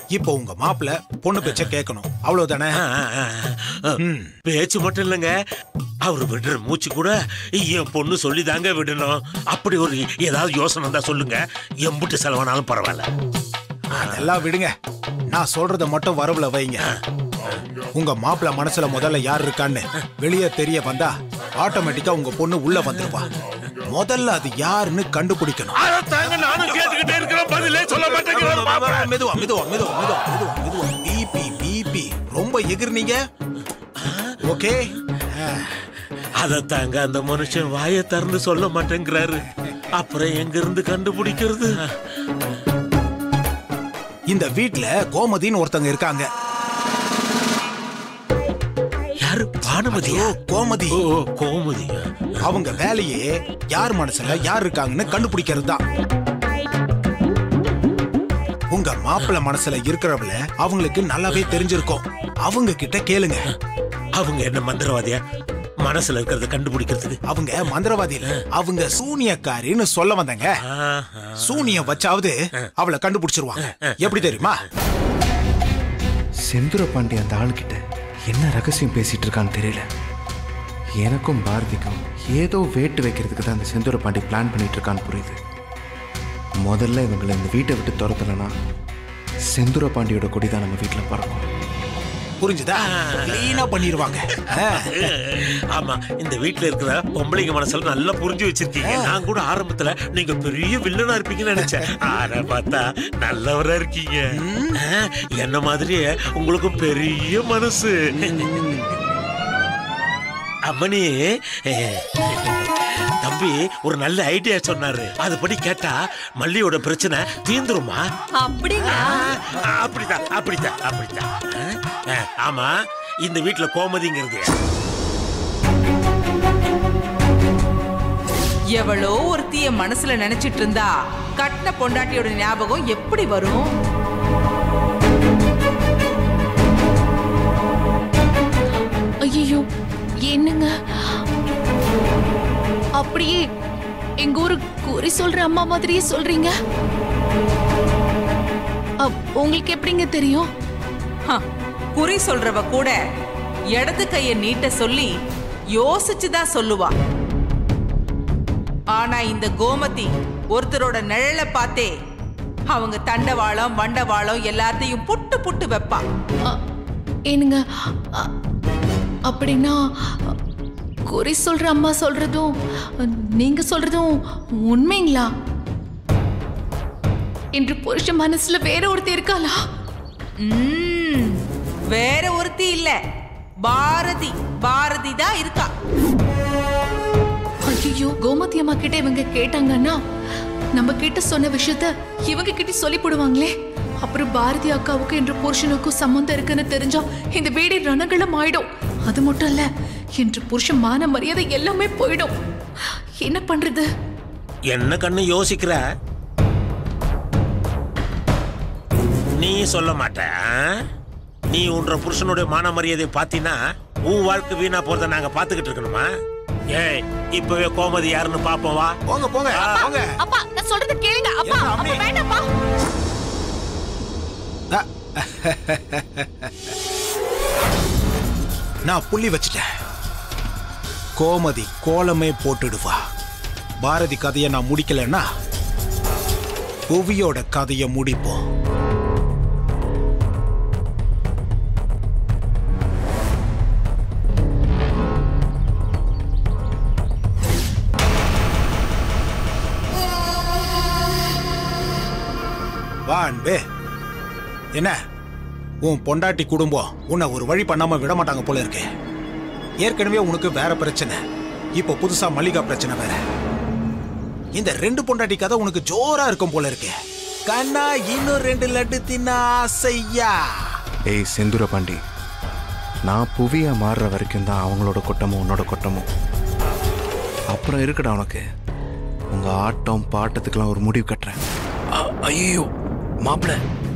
இப்போ உங்க மாப்பிள்ள பொண்ணு பேச்ச கேட்கணும் அவ்வளவுதானே ஆ, ஆ, ஆ. பேச்சு மட்டும் இல்லைங்க அவர் விடுற மூச்சு கூட என் பொண்ணு சொல்லி தாங்க விடணும் அப்படி ஒரு ஏதாவது யோசனை இருந்தா சொல்லுங்க எம்புட்டு செலவானாலும் பரவாயில்ல அதெல்லாம் விடுங்க நான் சொல்றத மட்டும் வரவுல வைங்க உங்க மாப்பிள்ள மனசுல முதல்ல யார் இருக்கான்னு வெளியே தெரிய வந்தா ஆட்டோமேட்டிக்கா உங்க பொண்ணு உள்ள வந்துருவா முதல்ல அது யாருன்னு கண்டுபிடிக்கணும் அதைத்தாங்க நானும் கேட்டுக்கிட்டே இருக்கிறேன் பதிலே சொல்ல மாட்டேங்கிறாரு மாப்பிள்ளை. மெதுவா மெதுவா மெதுவா மெதுவா மெதுவா மெதுவா பிபி பிபி ரொம்ப எகிர்னீங்க ஓகே அதைத்தாங்க அந்த மனுஷன் வாயை திறந்து சொல்ல மாட்டேங்கிறாரு அப்புறம் எங்க இருந்து கண்டுபிடிக்கிறது இந்த வீட்ல கோமதின்னு ஒருத்தங்க இருக்காங்க யாரு பானுமதியா ஐயோ, கோமதி ஓ ஓ, கோமதி அவங்க வேலையே யார் மனசுல யார் இருக்காங்கன்னு கண்டுபிடிக்கிறது தான் உங்க மாப்பிள்ள மனசுல இருக்கிறவள அவங்களுக்கு நல்லாவே தெரிஞ்சிருக்கும் அவங்க கிட்ட கேளுங்க அவங்க என்ன மந்திரவாதியா மனசுல இருக்கிறத கண்டுபிடிக்கிறதுக்கு அவங்க மந்திரவாதி இல்ல அவங்க சூனியக்காரின்னு சொல்ல வந்தாங்க ஆஹா. சூனியம் வச்சாவது அவளை கண்டுபிடிச்சிருவாங்க எப்படி தெரியுமா செந்துர பாண்டி அந்த ஆளுகிட்ட என்ன ரகசியம் பேசிட்டு இருக்கான்னு தெரியல எனக்கும் பாரதிக்கும் ஏதோ வேட்டு வைக்கிறதுக்கு தான் அந்த செந்துர பாண்டி பிளான் பண்ணிட்டு இருக்கான்னு புரியுது முதல்ல இவங்களை இந்த வீட்டை விட்டு துரத்தலைன்னா செந்துர பாண்டியோட கொடி தான் நம்ம வீட்டில் பறக்கும் புரிஞ்சுதா கிளீனா பண்ணிடுவாங்க ஆ. ஆமா இந்த வீட்ல இருக்கிற பொம்பளைங்க மனசுல நல்லா புரிஞ்சு வச்சிருக்கீங்க நான் கூட ஆரம்பத்துல நீங்க பெரிய வில்லனா இருப்பீங்கன்னு நினைச்சேன் ஆனா பார்த்தா நல்லவரா இருக்கீங்க ஆ, என்ன மாதிரியே உங்களுக்கும் பெரிய மனசு அம்மணி தம்பி ஒரு நல்ல ஐடியா சொன்னாரு அதுபடி கேட்டா மல்லியோட பிரச்சனை தீந்துருமா அப்படிங்களா ஆ, அப்படித்தான் அப்படித்தான் அப்படித்தான் ஆ, ஆ, ஆமா இந்த வீட்ல கோமதிங்கிறது எவளோ ஒருத்திய மனசுல நினைச்சிட்டு இருந்தா கட்டின பொண்டாட்டியோட ஞாபகம் எப்படி வரும் ஐயோ என்னங்க அப்படியே எங்க ஊரு குறி சொல்ற அம்மா மாதிரியே சொல்றீங்க அப், உங்களுக்கு எப்படிங்க தெரியும் ஹ, குறி சொல்றவ கூட இடது கைய நீட்ட சொல்லி யோசிச்சுதான் சொல்லுவா ஆனா இந்த கோமதி ஒருத்தரோட நிழலை பார்த்தே அவங்க தண்டவாளம் வண்டவாளம் எல்லாத்தையும் புட்டு புட்டு வைப்பா அ, ஏனுங்க அ, அப்படின்னா அ, குறி சொல்ற அம்மா சொல்றதும் அ, நீங்க சொல்றதும் உண்மைங்களா என்று புருஷ மனசுல வேற ஒருத்தி இருக்காளா ம்ம். வேற ஒருத்தி இல்ல பாரதி பாரதி தான் இருக்கா ஐயோ கோமதி அம்மா கிட்ட இவங்க கேட்டாங்கன்னா நம்ம கிட்ட சொன்ன விஷயத்த இவங்க கிட்ட சொல்லி போடுவாங்களே அப்புறம் பாரதி அக்காவுக்கு என்ற புருஷனுக்கும் சம்மந்தம் இருக்குன்னு தெரிஞ்சா இந்த வீடு ரணகளம் ஆயிடும் அது மட்டும் இல்ல என்று புருஷன் மான மரியாதை எல்லாமே போயிடும் என்ன பண்றது என்ன கண்ணு யோசிக்கிற நீ சொல்ல மாட்ட ஆ? நீ உன்ற புருஷனுடைய மான மரியாதை பாத்தீங்கன்னா உன் வாழ்க்கை வீணா போறத நாங்க பாத்துக்கிட்டு இருக்கணுமா ஏய் இப்பவே கோமதி யாருன்னு பாப்போம் வா போங்க போங்க போங்க அப்பா நான் சொல்றது கேளுங்க அப்பா என்ன, அப்பா அம்மி? வேண்டாப்பா நான் புள்ளி வச்சிட்டேன் கோமதி கோலமே போட்டுடுவா பாரதி கதையை நான் முடிக்கலைன்னா புவியோட கதையை முடிப்போம் வா அன்பே என்ன உன் பொண்டாட்டி குடும்பம் உன்னை ஒரு வழி பண்ணாம விட மாட்டாங்க போல இருக்கு ஏற்கனவே உனக்கு வேற பிரச்சனை இப்போ புதுசா மல்லிகா பிரச்சனை வேற இந்த ரெண்டு பொண்டாட்டி கதை உனக்கு ஜோரா இருக்கும் போல இருக்கு கண்ணா இன்னும் ரெண்டு லட்டு தின்ன ஆசையா ஏய் செந்துர பாண்டி நான் புவியா மாறுற வரைக்கும் தான் அவங்களோட கொட்டமும் உன்னோட கொட்டமும் அப்புறம் இருக்குடா உனக்கு உங்க ஆட்டம் பாட்டத்துக்கெல்லாம் ஒரு முடிவு கட்டுறேன் ஐயோ மாப்பிள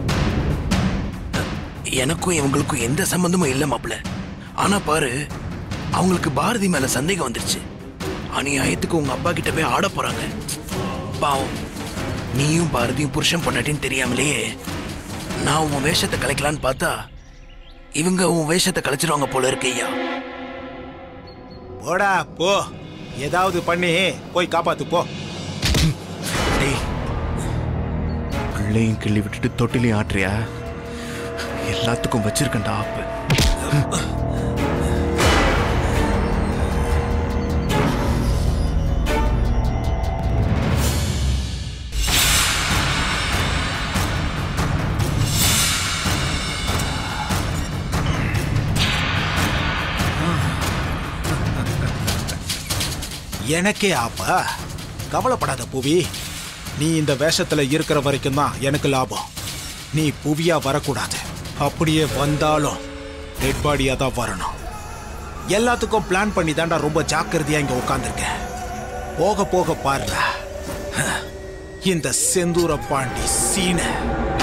எனக்கும் இவங்களுக்கும் எந்த சம்பந்தமும் இல்லை மாப்பிள ஆனா பாரு அவங்களுக்கு பாரதி மேல சந்தேகம் வந்துருச்சு அநியாயத்துக்கு உங்க அப்பா கிட்ட போய் ஆட போறாங்க பாவம் நீயும் பாரதியும் புருஷன் பொண்டாட்டின்னு தெரியாமலேயே நான் உன் வேஷத்தை கலைக்கலான்னு பார்த்தா இவங்க உன் வேஷத்தை கலைச்சிருவாங்க போல இருக்கு ஐயா போடா போ ஏதாவது பண்ணி போய் காப்பாத்து போ டேய் பிள்ளையும் கிள்ளி விட்டுட்டு தொட்டிலையும் ஆட்டுறியா எல்லாத்துக்கும் வச்சிருக்கேன்டா ஆப்பு எனக்கே ஆப்பா கவலைப்படாத புவி நீ இந்த வேஷத்துல இருக்கிற வரைக்கும் தான் எனக்கு லாபம் நீ புவியா வரக்கூடாது அப்படியே வந்தாலும் டெட் பாடியா தான் வரணும் எல்லாத்துக்கும் பிளான் பண்ணி தாண்டா ரொம்ப ஜாக்கிரதையா இங்க உட்காந்துருக்கேன் போக போக பாருடா இந்த செந்தூர பாண்டி சீனை